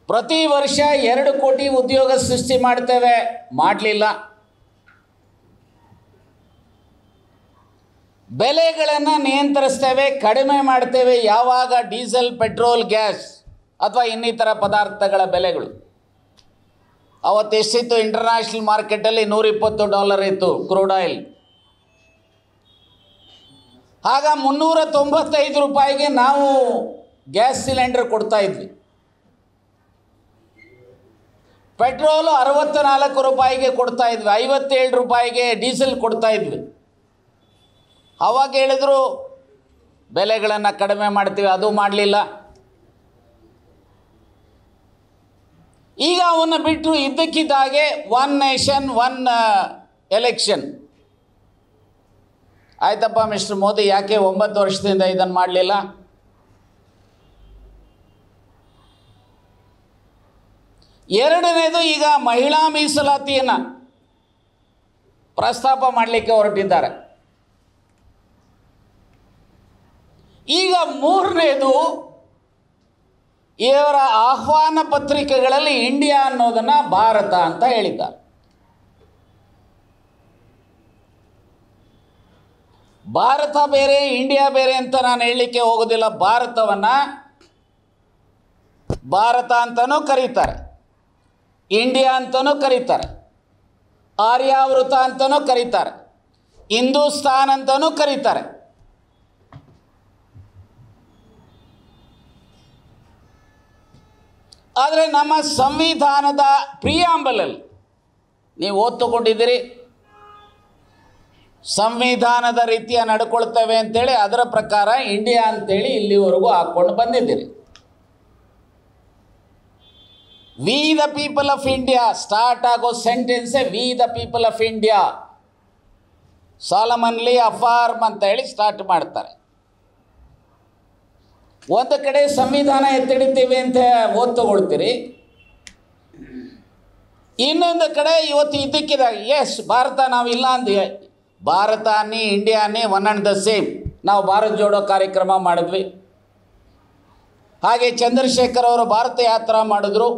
ಪ್ರತಿ ವರ್ಷ ಎರಡು ಕೋಟಿ ಉದ್ಯೋಗ ಸೃಷ್ಟಿ ಮಾಡ್ತೇವೆ ಮಾಡಲಿಲ್ಲ ಬೆಲೆಗಳನ್ನು ನಿಯಂತ್ರಿಸ್ತೇವೆ ಕಡಿಮೆ ಮಾಡ್ತೇವೆ ಯಾವಾಗ ಡೀಸೆಲ್ ಪೆಟ್ರೋಲ್ ಗ್ಯಾಸ್ ಅಥವಾ ಇನ್ನಿತರ ಪದಾರ್ಥಗಳ ಬೆಲೆಗಳು ಅವತ್ತು ಎಷ್ಟಿತ್ತು ಇಂಟರ್ನ್ಯಾಷನಲ್ ಮಾರ್ಕೆಟಲ್ಲಿ ನೂರಿಪ್ಪತ್ತು ಡಾಲರ್ ಇತ್ತು ಕ್ರೂಡ್ ಆಯಿಲ್ ಆಗ ಮುನ್ನೂರ ತೊಂಬತ್ತೈದು ರೂಪಾಯಿಗೆ ನಾವು ಗ್ಯಾಸ್ ಸಿಲಿಂಡರ್ ಕೊಡ್ತಾ ಇದ್ವಿ ಪೆಟ್ರೋಲು ಅರವತ್ತ ನಾಲ್ಕು ರೂಪಾಯಿಗೆ ಕೊಡ್ತಾ ಇದ್ವಿ ಐವತ್ತೇಳು ರೂಪಾಯಿಗೆ ಡೀಸೆಲ್ ಕೊಡ್ತಾ ಇದ್ವಿ ಅವಾಗ ಹೇಳಿದ್ರು ಬೆಲೆಗಳನ್ನು ಕಡಿಮೆ ಮಾಡ್ತೀವಿ ಅದು ಮಾಡಲಿಲ್ಲ ಈಗ ಅವನ್ನ ಬಿಟ್ಟರು ಇದ್ದಕ್ಕಿದ್ದಾಗೆ ಒನ್ ನೇಷನ್ ಒನ್ ಎಲೆಕ್ಷನ್ ಆಯ್ತಪ್ಪ ಮಿಸ್ಟರ್ ಮೋದಿ ಯಾಕೆ ಒಂಬತ್ತು ವರ್ಷದಿಂದ ಇದನ್ನು ಮಾಡಲಿಲ್ಲ ಎರಡನೇದು ಈಗ ಮಹಿಳಾ ಮೀಸಲಾತಿಯನ್ನು ಪ್ರಸ್ತಾಪ ಮಾಡಲಿಕ್ಕೆ ಹೊರಟಿದ್ದಾರೆ ಈಗ ಮೂರನೇದು ಇವರ ಆಹ್ವಾನ ಪತ್ರಿಕೆಗಳಲ್ಲಿ ಇಂಡಿಯಾ ಅನ್ನೋದನ್ನು ಭಾರತ ಅಂತ ಹೇಳಿದ್ದಾರೆ ಭಾರತ ಬೇರೆ ಇಂಡಿಯಾ ಬೇರೆ ಅಂತ ನಾನು ಹೇಳಲಿಕ್ಕೆ ಹೋಗೋದಿಲ್ಲ ಭಾರತವನ್ನು ಭಾರತ ಅಂತಲೂ ಕರೀತಾರೆ ಇಂಡಿಯಾ ಅಂತಲೂ ಕರೀತಾರೆ ಆರ್ಯಾವೃತ ಅಂತಲೂ ಕರೀತಾರೆ ಹಿಂದೂಸ್ತಾನ್ ಅಂತಲೂ ಕರೀತಾರೆ ಆದರೆ ನಮ್ಮ ಸಂವಿಧಾನದ ಪ್ರಿಯಾಂಬಲಲ್ಲಿ ನೀವು ಓದ್ ತಗೊಂಡಿದ್ದೀರಿ ಸಂವಿಧಾನದ ರೀತಿಯ ನಡ್ಕೊಳ್ತೇವೆ ಅಂತೇಳಿ ಅದರ ಪ್ರಕಾರ ಇಂಡಿಯಾ ಅಂತೇಳಿ ಇಲ್ಲಿವರೆಗೂ ಹಾಕ್ಕೊಂಡು ಬಂದಿದ್ದೀರಿ we the people of India start ಆಗೋ ಸೆಂಟೆನ್ಸೇ we the people of India solemnly affirm ಅಂತ ಹೇಳಿ ಸ್ಟಾರ್ಟ್ ಮಾಡ್ತಾರೆ ಒಂದು ಕಡೆ ಸಂವಿಧಾನ ಎತ್ತಿಡಿತೀವಿ ಅಂತ ಓದ್ ತಗೊಳ್ತೀರಿ ಇನ್ನೊಂದು ಕಡೆ ಇವತ್ತು ಇದ್ದಕ್ಕಿದಾಗ ಎಸ್ ಭಾರತ ನಾವಿಲ್ಲ ಅಂದ್ವಿ ಭಾರತ ಅನ್ನಿ ಇಂಡಿಯಾ ಅನ್ನಿ ಒನ್ ಆ್ಯಂಡ್ ದ ಸೇಮ್ ನಾವು ಭಾರತ್ ಜೋಡೋ ಕಾರ್ಯಕ್ರಮ ಮಾಡಿದ್ವಿ ಹಾಗೆ ಚಂದ್ರಶೇಖರ್ ಅವರು ಭಾರತ ಯಾತ್ರಾ ಮಾಡಿದ್ರು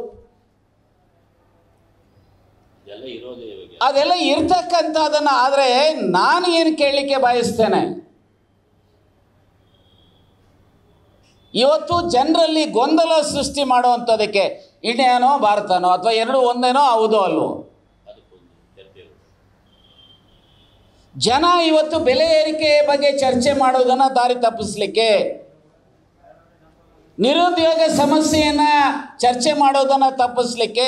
ಎಲ್ಲ ಇರೋದೇ ಇವಾಗ ಅದೆಲ್ಲ ಇರ್ತಕ್ಕಂಥದ್ದನ್ನು ಆದರೆ ನಾನು ಏನು ಕೇಳಲಿಕ್ಕೆ ಬಯಸ್ತೇನೆ ಇವತ್ತು ಜನರಲ್ಲಿ ಗೊಂದಲ ಸೃಷ್ಟಿ ಮಾಡುವಂಥದ್ದಕ್ಕೆ ಇಂಡಿಯಾನೋ ಭಾರತನೋ ಅಥವಾ ಎರಡು ಒಂದೇನೋ ಹೌದೋ ಅಲ್ವೋ ಅದಕ್ಕೊಂದು ಚರ್ಚೆ ಇರುತ್ತೆ ಜನ ಇವತ್ತು ಬೆಲೆ ಏರಿಕೆ ಬಗ್ಗೆ ಚರ್ಚೆ ಮಾಡೋದನ್ನು ದಾರಿ ತಪ್ಪಿಸ್ಲಿಕ್ಕೆ ನಿರುದ್ಯೋಗ ಸಮಸ್ಯೆಯನ್ನು ಚರ್ಚೆ ಮಾಡೋದನ್ನು ತಪ್ಪಿಸ್ಲಿಕ್ಕೆ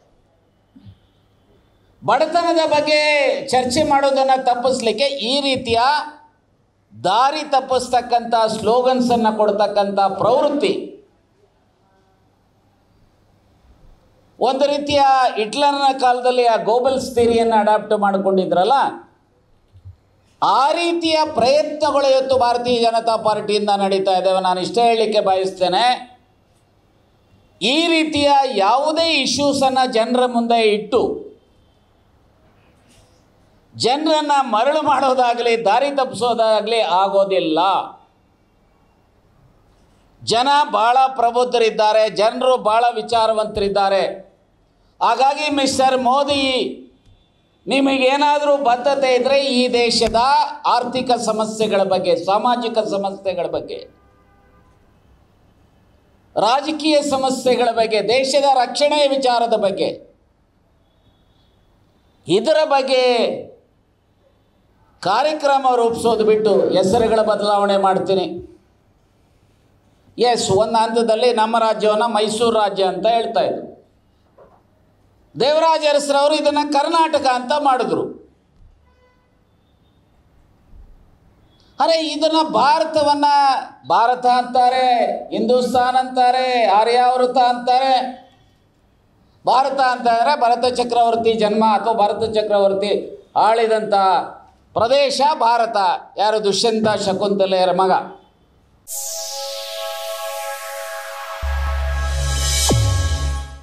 ಬಡತನದ ಬಗ್ಗೆ ಚರ್ಚೆ ಮಾಡೋದನ್ನು ತಪ್ಪಿಸ್ಲಿಕ್ಕೆ ಈ ರೀತಿಯ ದಾರಿ ತಪ್ಪಿಸ್ತಕ್ಕಂಥ ಸ್ಲೋಗನ್ಸನ್ನು ಕೊಡ್ತಕ್ಕಂಥ ಪ್ರವೃತ್ತಿ ಒಂದು ರೀತಿಯ ಹಿಟ್ಲರ್ನ ಕಾಲದಲ್ಲಿ ಆ ಗೋಬಲ್ಸ್ ಥಿಯರಿಯನ್ನು ಅಡಾಪ್ಟ್ ಮಾಡಿಕೊಂಡಿದ್ರಲ್ಲ ಆ ರೀತಿಯ ಪ್ರಯತ್ನಗಳು ಇವತ್ತು ಭಾರತೀಯ ಜನತಾ ಪಾರ್ಟಿಯಿಂದ ನಡೀತಾ ಇದ್ದಾವೆ ನಾನು ಇಷ್ಟೇ ಹೇಳಲಿಕ್ಕೆ ಬಯಸ್ತೇನೆ ಈ ರೀತಿಯ ಯಾವುದೇ ಇಶ್ಯೂಸನ್ನು ಜನರ ಮುಂದೆ ಇಟ್ಟು ಜನರನ್ನು ಮರಳು ಮಾಡೋದಾಗಲಿ ದಾರಿ ತಪ್ಪಿಸೋದಾಗಲಿ ಆಗೋದಿಲ್ಲ ಜನ ಭಾಳ ಪ್ರಬುದ್ಧರಿದ್ದಾರೆ ಜನರು ಭಾಳ ವಿಚಾರವಂತರಿದ್ದಾರೆ ಹಾಗಾಗಿ ಮಿಸ್ಟರ್ ಮೋದಿ ನಿಮಗೇನಾದರೂ ಬದ್ಧತೆ ಇದ್ದರೆ ಈ ದೇಶದ ಆರ್ಥಿಕ ಸಮಸ್ಯೆಗಳ ಬಗ್ಗೆ ಸಾಮಾಜಿಕ ಸಮಸ್ಯೆಗಳ ಬಗ್ಗೆ ರಾಜಕೀಯ ಸಮಸ್ಯೆಗಳ ಬಗ್ಗೆ ದೇಶದ ರಕ್ಷಣೆಯ ವಿಚಾರದ ಬಗ್ಗೆ ಇದರ ಬಗ್ಗೆ ಕಾರ್ಯಕ್ರಮ ರೂಪಿಸೋದು ಬಿಟ್ಟು ಹೆಸರುಗಳ ಬದಲಾವಣೆ ಮಾಡ್ತೀನಿ ಎಸ್ ಒಂದು ಹಂತದಲ್ಲಿ ನಮ್ಮ ರಾಜ್ಯವನ್ನು ಮೈಸೂರು ರಾಜ್ಯ ಅಂತ ಹೇಳ್ತಾ ಇದ್ರು ದೇವರಾಜ ಅರಸರವರು ಇದನ್ನು ಕರ್ನಾಟಕ ಅಂತ ಮಾಡಿದ್ರು ಅರೆ ಇದನ್ನು ಭಾರತವನ್ನು ಭಾರತ ಅಂತಾರೆ ಹಿಂದೂಸ್ತಾನ್ ಅಂತಾರೆ ಆರ್ಯಾವೃತ ಅಂತಾರೆ ಭಾರತ ಅಂತಂದರೆ ಭರತ ಚಕ್ರವರ್ತಿ ಜನ್ಮ ಅಥವಾ ಭರತ ಚಕ್ರವರ್ತಿ ಆಳಿದಂಥ ಪ್ರದೇಶ ಭಾರತ ಯಾರು ದುಷ್ಯಂತ ಶಕುಂತಲೆಯರ ಮಗ